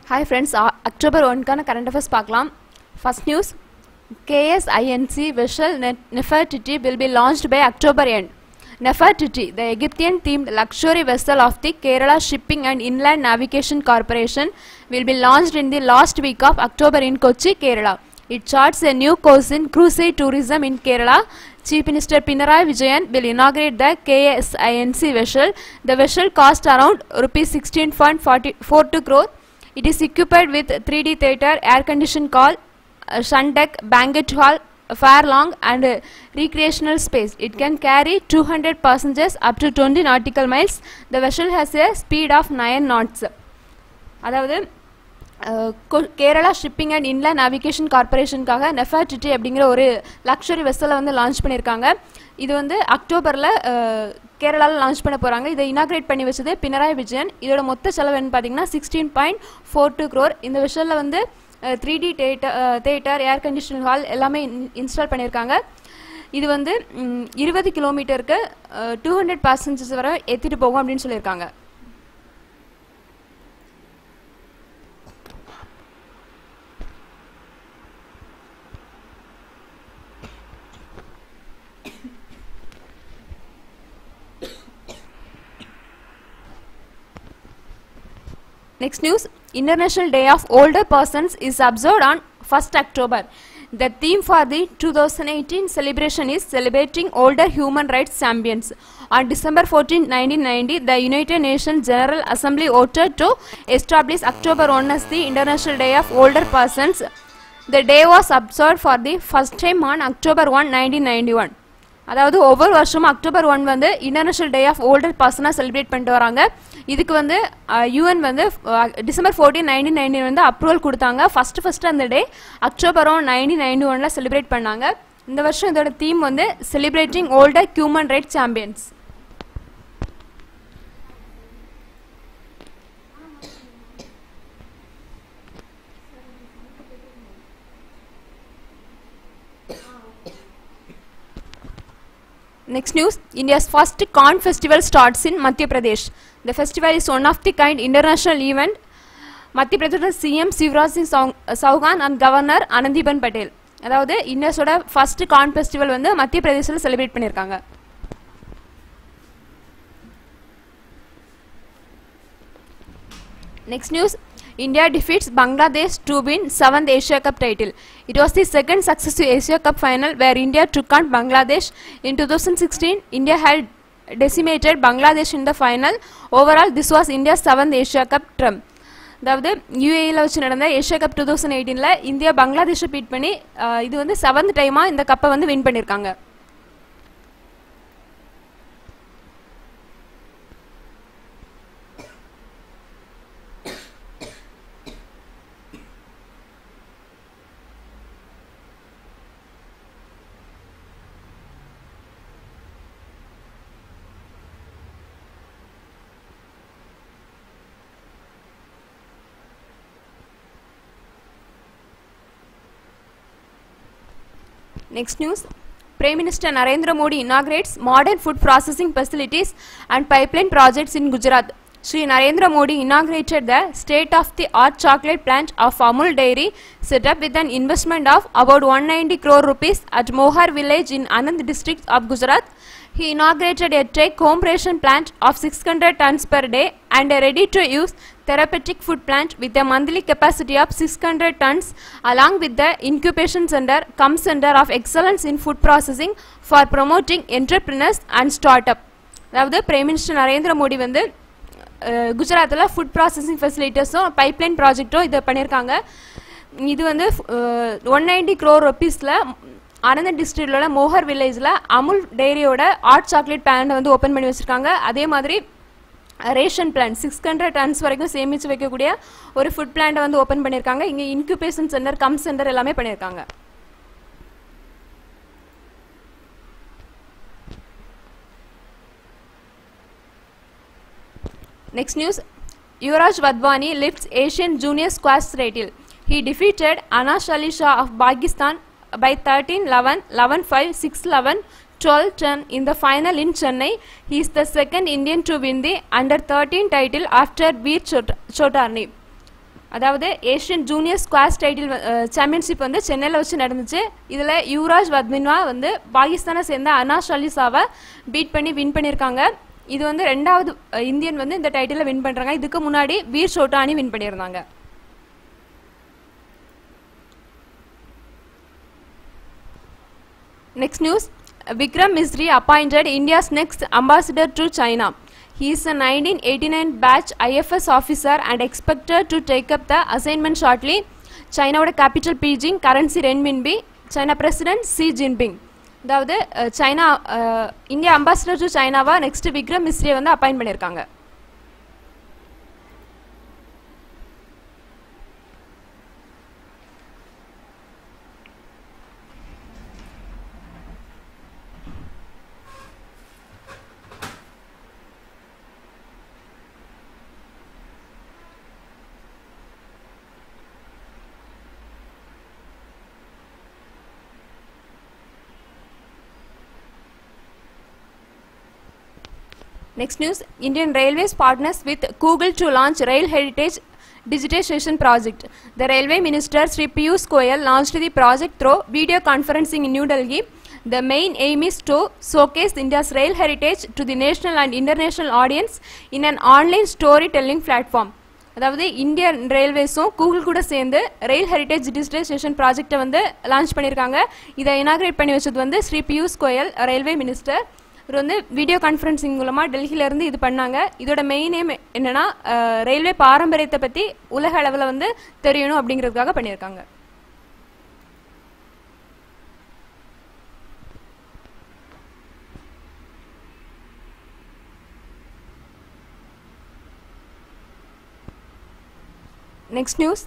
Hi friends October ஒன்க்கான current affairs பார்க்கலாம் first news KSINC vessel Nefertiti will be launched by October end Nefertiti, the Egyptian themed luxury vessel of the Kerala Shipping and Inland Navigation Corporation, will be launched in the last week of October in Kochi, Kerala. It charts a new course in cruise tourism in Kerala. Chief Minister Pinarayi Vijayan will inaugurate the KSINC vessel. The vessel cost around rupees 16.42 crore. It is equipped with 3D theatre, air conditioned call, uh, sun deck, banquet hall, fire long and uh, recreational space. It can carry 200 passengers up to 20 nautical miles. The vessel has a speed of 9 knots. அதாவது அஹ், கொ- Kerala shipping and inland navigation கார்பரேஷனுக்காக Nefertiti அப்படிங்கிற ஒரு luxury வெஸ்ஸலை வந்து launch பண்ணியிருக்காங்க இது வந்து அக்டோபரில் கேரளாவில் லான்ச் பண்ண போகிறாங்க இதை இனாக்ரேட் பண்ணி வச்சது பினராயி விஜயன் இதோட மொத்த செலவு என்ன பார்த்தீங்கன்னா sixteen point four two crore இந்த விஷயத்தில் வந்து three D theatre theatre air condition hall எல்லாமே இன்ஸ்டால் பண்ணியிருக்காங்க இது வந்து ம், இருபது கிலோமீட்டருக்கு டூ ஹண்ட்ரட் பேசஞ்சர்ஸ் வரை ஏற்றிட்டு போகும் அப்படின்னு சொல்லியிருக்காங்க Next news International Day of Older Persons is observed on 1st October. The theme for the 2018 celebration is celebrating older human rights champions. On December 14, 1990, the United Nations General Assembly voted to establish October 1 as the International Day of Older Persons. The day was observed for the first time on October 1, 1991. அதாவது ஒவ்வொரு வருஷமும் October one வந்து international day of older பர்சனாக celebrate பண்ணிட்டு வராங்க இதுக்கு வந்து UN வந்து அஹ், டிசம்பர் ஃபோர்டீன் நைன்டீன் நைன்டீன் வந்து அப்ரூவல் கொடுத்தாங்க ஃபர்ஸ்ட் ஃபர்ஸ்ட் அந்த day October one nineteen ninety ஒனில் செலிப்ரேட் பண்ணாங்க இந்த வருஷம் இதோட தீம் வந்து celebrating older human rights champions Next news India's first corn festival starts in Madhya Pradesh. The festival is one of the kind international event. Madhya Pradesh CM Shivraj Singh சௌ- Chouhan and governor Anandiben Patel அதாவது இந்தியாஸோட first corn festival வந்து மத்திய பிரதேசத்தில் celebrate பண்ணியிருக்காங்க Next news India defeats Bangladesh to win 7th Asia Cup title. It was the second successive Asia Cup final where India took on Bangladesh. In 2016, India had decimated Bangladesh in the final. Overall, this was India's 7th Asia Cup term. அதாவது யூஏயில் வச்சு நடந்த Asia cup two thousand எயிட்டீனில் India பங்களாதேஷை beat பண்ணி அஹ், இது வந்து செவன்த் டைமாக இந்த கப்பை வந்து வின் பண்ணியிருக்காங்க Next news Prime Minister Narendra Modi inaugurates modern food processing facilities and pipeline projects in Gujarat. Shri Narendra Modi inaugurated the state of the art chocolate plant of Amul Dairy set up with an investment of about 190 crore rupees at Mohar village in Anand district of Gujarat. He inaugurated a take home ration plant of 600 tons per day and a ready to use therapeutic food plant with a monthly capacity of 600 tons along with the incubation center cum center of excellence in food processing for promoting entrepreneurs and startup அதாவது prime minister Narendra Modi வந்து குஜராத்தில் food processing ஃபெசிலிட்டிஸும் pipeline ப்ராஜெக்ட்டும் இதை பண்ணியிருக்காங்க இது வந்து one ninety crore ருபீஸில் ஆனந்த் டிஸ்ட்ரிக்டில் மோஹர் வில்லேஜில் அமுல் டெய்ரியோட ஆர்ட் சாக்லேட் பிளான்ட் வந்து ஓப்பன் பண்ணி வச்சுருக்காங்க அதே மாதிரி ration plan six hundred tons வரைக்கும் சேமித்து வைக்கக்கூடிய ஒரு ஃபுட் பிளான்ட்டை வந்து ஓப்பன் பண்ணியிருக்காங்க இங்கே இன்குபேஷன் சென்டர் கம் சென்டர் எல்லாமே பண்ணியிருக்காங்க Next news Yuvraj Vadvani lifts Asian Junior Squash title. He defeated Anash Ali Shah of Pakistan by 13 11, 11 5, 6 11, 12 10 in the final in Chennai. He is the second Indian to win the under 13 title after Veer Chot- Chotarni. அதாவது Asian junior squash title championship வந்து சென்னையில் வச்சு நடந்துச்சு இதில் யுவராஜ் வத்மின்வா வந்து பாகிஸ்தானை சேர்ந்த அனாஷ் அலிசாவை beat பண்ணி வின் பண்ணியிருக்காங்க இது வந்து ரெண்டாவது அஹ், இந்தியன் வந்து இந்த டைட்டிலை வின் பண்ணுறாங்க இதுக்கு முன்னாடி வீர் சோட்டானி வின் பண்ணியிருந்தாங்க Next news Vikram Misri appointed India's next ambassador to China. He is a 1989 batch IFS officer and expected to take up the assignment shortly. சைனாவோட capital Beijing currency renminbi China president Xi Jinping அதாவது அஹ், China அஹ், India ambassador to சைனாவா next Vikram மிஸ்ரியை வந்து appoint பண்ணியிருக்காங்க Next news Indian Railways partners with Google to launch Rail Heritage Digitization Project. The Railway Minister Sri Piyush Goyal launched the project through video conferencing in New Delhi. The main aim is to showcase India's rail heritage to the national and international audience in an online storytelling platform. அதாவது Indian ரயில்வேஸும் Google கூட சேர்ந்து ரயில் heritage digitalisation ப்ராஜெக்டை வந்து launch பண்ணியிருக்காங்க இதை inaugurate பண்ணி வச்சது வந்து ஸ்ரீ பியூஷ் கோயல் ரயில்வே மினிஸ்டர் இவர் வந்து வீடியோ கான்ஃபரன்சிங் மூலமாக டெல்லியிலேருந்து இது பண்ணாங்க இதோட மெயின் எய்ம் என்னன்னா அஹ், ரயில்வே பாரம்பரியத்தை பற்றி உலக அளவில் வந்து தெரியணும் அப்படிங்கிறதுக்காக பண்ணியிருக்காங்க next news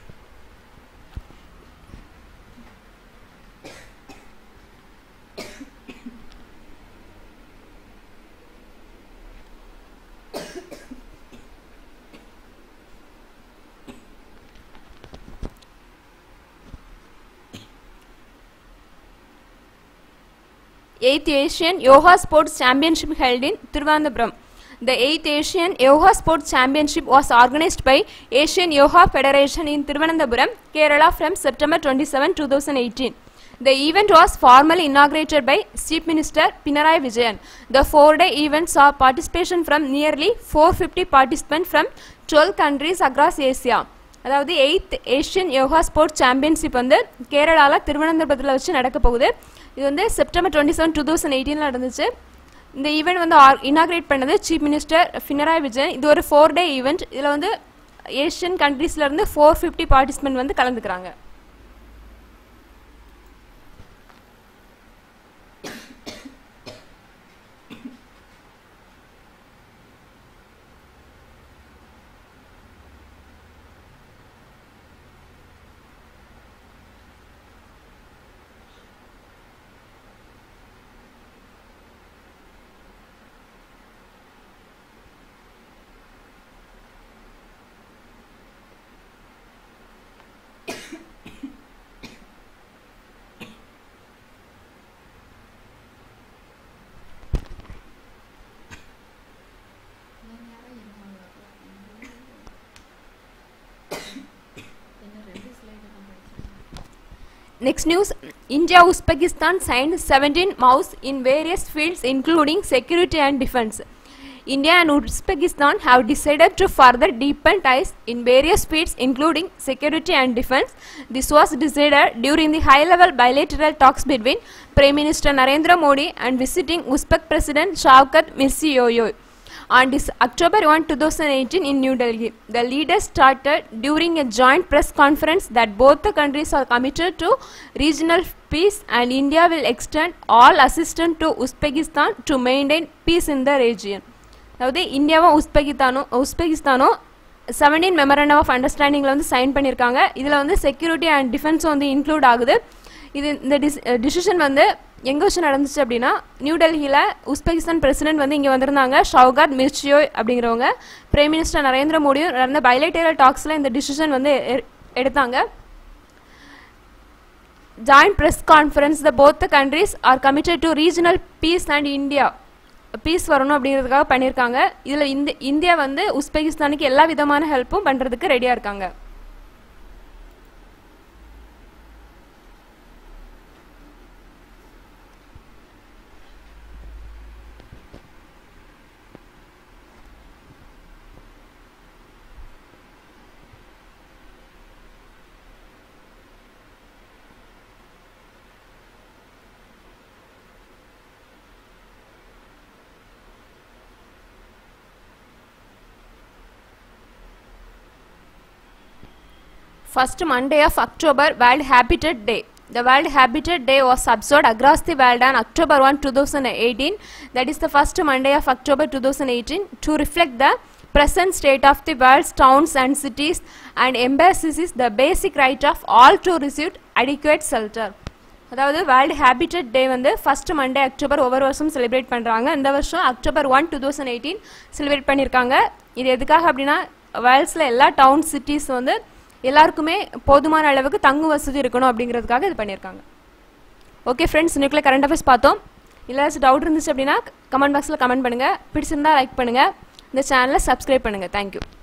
eighth Asian Yoga Sports Championship held in Thiruvananthapuram. The eighth Asian Yoga Sports Championship was organized by Asian Yoga Federation in Thiruvananthapuram, Kerala from September 27, 2018. The event was formally inaugurated by Chief Minister Pinarayi Vijayan. The four-day event saw participation from nearly 450 participants from 12 countries across Asia. அதாவது eighth Asian yoga sports championship வந்து கேரளாவில் திருவனந்தபுரத்தில் வச்சு நடக்க போகுது இது வந்து September twenty seven two thousand எயிட்டீனில் நடந்துச்சு இந்த ஈவெண்ட் வந்து இனாகிரேட் பண்ணது சீஃப் மினிஸ்டர் பினராயி விஜயன் இது ஒரு ஃபோர் டே ஈவெண்ட் இதில் வந்து ஏஷியன் கண்ட்ரீஸ்லேருந்து ஃபோர் ஃபிஃப்டி பார்ட்டிசிபென்ட் வந்து கலந்துக்கிறாங்க Next news India Uzbekistan signed 17 MOUs in various fields, including security and defense. India and Uzbekistan have decided to further deepen ties in various fields, including security and defense. This was decided during the high level bilateral talks between Prime Minister Narendra Modi and visiting Uzbek President Shavkat Mirziyoyev on this October 1, 2018 in New Delhi. The leaders started during a joint press conference that both the countries are committed to regional peace and India will extend all assistance to Uzbekistan to maintain peace in the region. அதாவது இந்தியாவும் உஸ்பெகிஸ்தானும் உஸ்பெகிஸ்தானும் seventeen memorandum of அண்டர்ஸ்டாண்டிங்கில் வந்து sign பண்ணியிருக்காங்க இதில் வந்து security and டிஃபென்ஸும் வந்து இன்க்ளூட் ஆகுது இது இந்த டிஸ் டிசிஷன் வந்து எங்கே வச்சு நடந்துச்சு அப்படின்னா நியூ டெல்லியில் உஸ்பெகிஸ்தான் பிரசிடென்ட் வந்து இங்கே வந்திருந்தாங்க ஷவுகாத் மிர்ச்சியோய் அப்படிங்கிறவங்க பிரைம் மினிஸ்டர் நரேந்திர மோடியும் நடந்த பைலேட்டரல் டாக்ஸில் இந்த டிசிஷன் வந்து எ- எடுத்தாங்க joint press conference the both the countries are committed to regional peace and India peace வரணும் அப்படிங்கிறதுக்காக பண்ணியிருக்காங்க இதில் இந்த இந்தியா வந்து உஸ்பெகிஸ்தானுக்கு எல்லா விதமான ஹெல்ப்பும் பண்ணுறதுக்கு ரெடியாக இருக்காங்க First Monday of October, World Habitat Day. The World Habitat Day was observed across the world on October 1, 2018. That is the first Monday of October 2018 to reflect the present state of the world's towns and cities and emphasizes the basic right of all to receive adequate shelter. அதாவது world habitat day வந்து first Monday October ஒவ்வொரு வருஷம் celebrate பண்ணுறாங்க இந்த வருஷம் October one two thousand eighteen celebrate பண்ணியிருக்காங்க இது எதுக்காக அப்படின்னா வேர்ல்ட்ஸில் எல்லா டவுன் சிட்டிஸ் வந்து எல்லாருக்குமே போதுமான அளவுக்கு தங்கு வசதி இருக்கணும் அப்படிங்கிறதுக்காக இது பண்ணியிருக்காங்க ஓகே ஃப்ரெண்ட்ஸ் இன்னைக்குள்ள கரண்ட் அஃபேர்ஸ் பார்த்தோம் இல்லை டவுட் இருந்துச்சு அப்படின்னா கமெண்ட் பாக்ஸில் கமெண்ட் பண்ணுங்கள் பிடிச்சிருந்தா லைக் பண்ணுங்கள் இந்த சேனலை சப்ஸ்கிரைப் பண்ணுங்கள் தேங்க்யூ